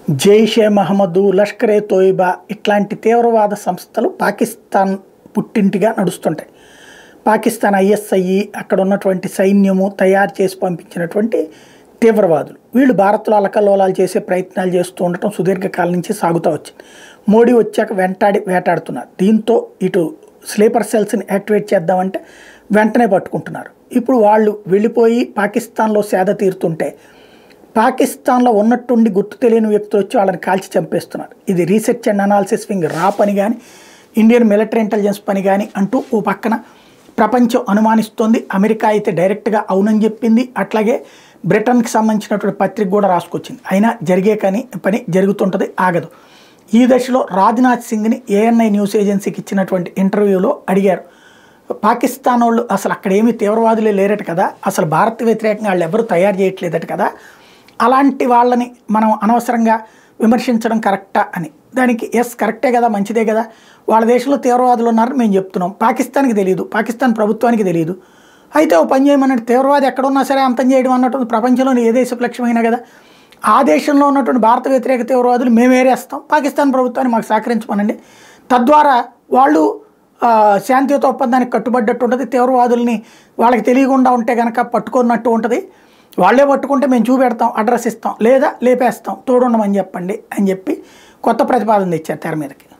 జైషే మహమ్మద్ లష్కరే తోయిబా ఇట్లాంటి తీవ్రవాద సంస్థలు పాకిస్తాన్ పుట్టింటిగా నడుస్తుంటాయి పాకిస్తాన్ ఐఎస్ఐ అక్కడ ఉన్నటువంటి సైన్యము తయారు చేసి పంపించినటువంటి తీవ్రవాదులు వీళ్ళు భారత్లో అలకల్లోలాలు చేసే ప్రయత్నాలు చేస్తూ ఉండటం సుదీర్ఘకాలం నుంచి సాగుతూ వచ్చింది మోడీ వచ్చాక వెంటాడి వేటాడుతున్నారు దీంతో ఇటు స్లీపర్ సెల్స్ని యాక్టివేట్ చేద్దామంటే వెంటనే పట్టుకుంటున్నారు ఇప్పుడు వాళ్ళు వెళ్ళిపోయి పాకిస్తాన్లో సేద తీరుతుంటే పాకిస్తాన్లో ఉన్నట్టుండి గుర్తు తెలియని వ్యక్తులు వచ్చి వాళ్ళని కాల్చి చంపేస్తున్నారు ఇది రీసెర్చ్ అండ్ అనాలిసిస్ వింగ్ రా పని కానీ ఇండియన్ మిలిటరీ ఇంటెలిజెన్స్ పని కానీ అంటూ ఓ పక్కన ప్రపంచం అనుమానిస్తోంది అమెరికా అయితే డైరెక్ట్గా అవునని చెప్పింది అట్లాగే బ్రిటన్కి సంబంధించినటువంటి పత్రిక కూడా రాసుకొచ్చింది అయినా జరిగే కానీ పని జరుగుతుంటుంది ఆగదు ఈ దశలో రాజ్నాథ్ సింగ్ని ఏఎన్ఐ న్యూస్ ఏజెన్సీకి ఇచ్చినటువంటి ఇంటర్వ్యూలో అడిగారు పాకిస్తాన్ వాళ్ళు అసలు అక్కడ ఏమీ తీవ్రవాదులే లేరట కదా అసలు భారత్ వ్యతిరేకంగా వాళ్ళు ఎవరు తయారు చేయట్లేదట కదా అలాంటి వాళ్ళని మనం అనవసరంగా విమర్శించడం కరెక్టా అని దానికి ఎస్ కరెక్టే కదా మంచిదే కదా వాళ్ళ దేశంలో తీవ్రవాదులు ఉన్నారని మేము చెప్తున్నాం పాకిస్తాన్కి తెలియదు పాకిస్తాన్ ప్రభుత్వానికి తెలియదు అయితే ఓ పని చేయమన్నట్టు తీవ్రవాది ఎక్కడున్నా సరే అంతం చేయడం అన్నట్టు ప్రపంచంలోని ఏ దేశ లక్ష్యమైనా కదా ఆ దేశంలో ఉన్నటువంటి భారత వ్యతిరేక తీవ్రవాదులు మేము ఏరేస్తాం పాకిస్తాన్ ప్రభుత్వాన్ని మాకు సహకరించమనండి తద్వారా వాళ్ళు ఆ, శాంతియుత ఒప్పందానికి కట్టుబడ్డట్టు ఉంటుంది తీవ్రవాదుల్ని వాళ్ళకి తెలియకుండా ఉంటే కనుక పట్టుకున్నట్టు ఉంటుంది వాళ్ళే పట్టుకుంటే మేము చూపెడతాం అడ్రస్ ఇస్తాం లేదా లేపేస్తాం తోడుండమని చెప్పండి అని చెప్పి కొత్త ప్రతిపాదన తెచ్చారు తెర మీదకి